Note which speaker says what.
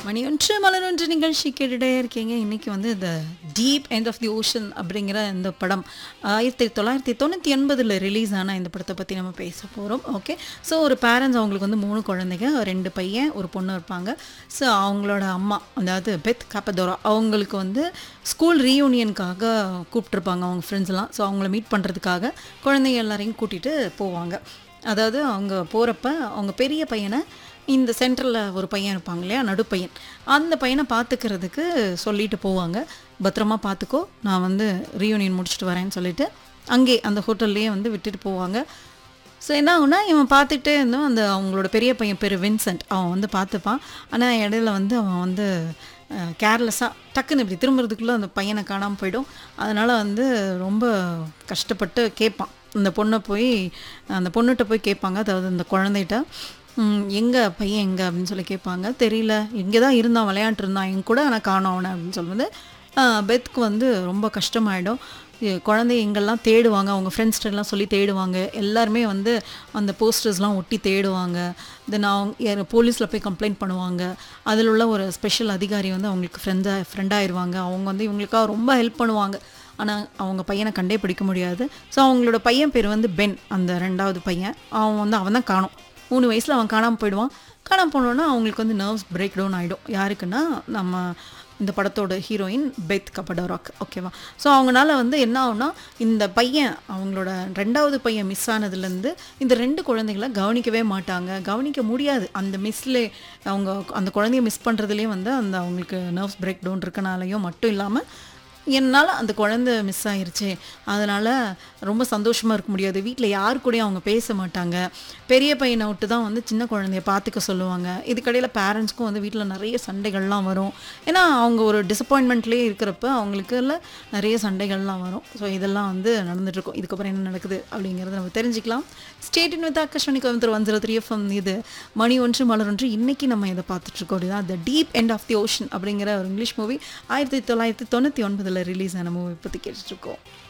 Speaker 1: மணி ஒன்று மலரொன்று நிகழ்ச்சி கேட்டுட்டே இருக்கீங்க இன்னைக்கு வந்து இந்த deep end of the ocean அப்படிங்கிற இந்த படம் ஆயிரத்தி தொள்ளாயிரத்தி தொண்ணூற்றி எண்பதில் ரிலீஸ் ஆன இந்த படத்தை பற்றி நம்ம பேச போகிறோம் ஓகே ஸோ ஒரு பேரண்ட்ஸ் அவங்களுக்கு வந்து மூணு குழந்தைங்க ரெண்டு பையன் ஒரு பொண்ணு இருப்பாங்க ஸோ அவங்களோட அம்மா அதாவது பெத் கப்பதோரா அவங்களுக்கு வந்து ஸ்கூல் ரீயூனியனுக்காக கூப்பிட்ருப்பாங்க அவங்க ஃப்ரெண்ட்ஸ்லாம் ஸோ அவங்கள மீட் பண்ணுறதுக்காக குழந்தைங்க எல்லாரையும் கூட்டிகிட்டு போவாங்க அதாவது அவங்க போகிறப்ப அவங்க பெரிய பையனை இந்த சென்டரில் ஒரு பையன் இருப்பாங்க இல்லையா நடுப்பையன் அந்த பையனை பார்த்துக்கிறதுக்கு சொல்லிட்டு போவாங்க பத்திரமா பார்த்துக்கோ நான் வந்து ரீயூனியன் முடிச்சுட்டு வரேன்னு சொல்லிட்டு அங்கே அந்த ஹோட்டல்லையே வந்து விட்டுட்டு போவாங்க ஸோ என்ன ஆகுனா இவன் பார்த்துக்கிட்டே இருந்தோம் அந்த அவங்களோட பெரிய பையன் பேர் வின்சென்ட் அவன் வந்து பார்த்துப்பான் ஆனால் இடையில வந்து அவன் வந்து கேர்லெஸ்ஸாக டக்குன்னு இப்படி திரும்புறதுக்குள்ளே அந்த பையனை காணாமல் போயிடும் அதனால் வந்து ரொம்ப கஷ்டப்பட்டு கேட்பான் அந்த பொண்ணை போய் அந்த பொண்ணுகிட்ட போய் கேட்பாங்க அதாவது அந்த குழந்தைகிட்ட எங்கே பையன் எங்கே அப்படின்னு சொல்லி கேட்பாங்க தெரியல இங்கே தான் இருந்தான் விளையாண்டு இருந்தான் என் கூட ஆனால் காணோம் அவனை அப்படின்னு சொல்லும்போது பெத்துக்கு வந்து ரொம்ப கஷ்டமாயிடும் இ- குழந்தைய எங்கெல்லாம் தேடுவாங்க அவங்க ஃப்ரெண்ட்ஸ்டெல்லாம் சொல்லி தேடுவாங்க எல்லாருமே வந்து அந்த போஸ்டர்ஸ்லாம் ஒட்டி தேடுவாங்க தென் அவங்க போலீஸில் போய் கம்ப்ளைண்ட் பண்ணுவாங்க அதில் உள்ள ஒரு ஸ்பெஷல் அதிகாரி வந்து அவங்களுக்கு ஃப்ரெண்டாக ஃப்ரெண்டாயிருவாங்க அவங்க வந்து இவங்களுக்காக ரொம்ப ஹெல்ப் பண்ணுவாங்க ஆனால் அவங்க பையனை கண்டே பிடிக்க முடியாது ஸோ அவங்களோட பையன் பேர் வந்து பென் அந்த ரெண்டாவது பையன் அவன் வந்து அவன் தான் காணும் மூணு வயசில் அவன் காணாமல் போயிடுவான் காணாமல் போனோன்னா அவங்களுக்கு வந்து நர்வ்ஸ் பிரேக் டவுன் ஆகிடும் யாருக்குன்னா நம்ம இந்த படத்தோட ஹீரோயின் பெத் கபடோராக் ஓகேவா ஸோ அவங்களால வந்து என்ன ஆகும்னா இந்த பையன் அவங்களோட ரெண்டாவது பையன் மிஸ் ஆனதுலேருந்து இந்த ரெண்டு குழந்தைகளை கவனிக்கவே மாட்டாங்க கவனிக்க முடியாது அந்த மிஸ்லே அவங்க அந்த குழந்தைய மிஸ் பண்ணுறதுலேயே வந்து அந்த அவங்களுக்கு நர்வ்ஸ் பிரேக் டவுன் இருக்கனாலையும் மட்டும் இல்லாமல் என்னால் அந்த குழந்தை மிஸ் ஆயிருச்சு அதனால் ரொம்ப சந்தோஷமாக இருக்க முடியாது வீட்டில் யார் கூடயும் அவங்க பேச மாட்டாங்க பெரிய பையனை விட்டு தான் வந்து சின்ன குழந்தைய பார்த்துக்க சொல்லுவாங்க இதுக்கடையில் பேரண்ட்ஸ்க்கும் வந்து வீட்டில் நிறைய சண்டைகள்லாம் வரும் ஏன்னா அவங்க ஒரு டிசப்பாயின்மெண்ட்லேயே இருக்கிறப்ப அவங்களுக்குள்ள நிறைய சண்டைகள்லாம் வரும் ஸோ இதெல்லாம் வந்து நடந்துட்டுருக்கும் இதுக்கப்புறம் என்ன நடக்குது அப்படிங்கிறத நம்ம தெரிஞ்சுக்கலாம் stay tuned with Akashvani Coimbatore one zero three FM இது மணி ஒன்று மலர் ஒன்று இன்னைக்கு நம்ம இதை பார்த்துட்ருக்கோம் அப்படிதான் the deep end of the ocean அப்படிங்கிற ஒரு இங்கிலீஷ் மூவி ஆயிரத்தி தொள்ளாயிரத்தி தொண்ணூற்றி ஒன்பதில் ரிலீஸ் ஆன மூவி பற்றி கேட்டுட்ருக்கோம்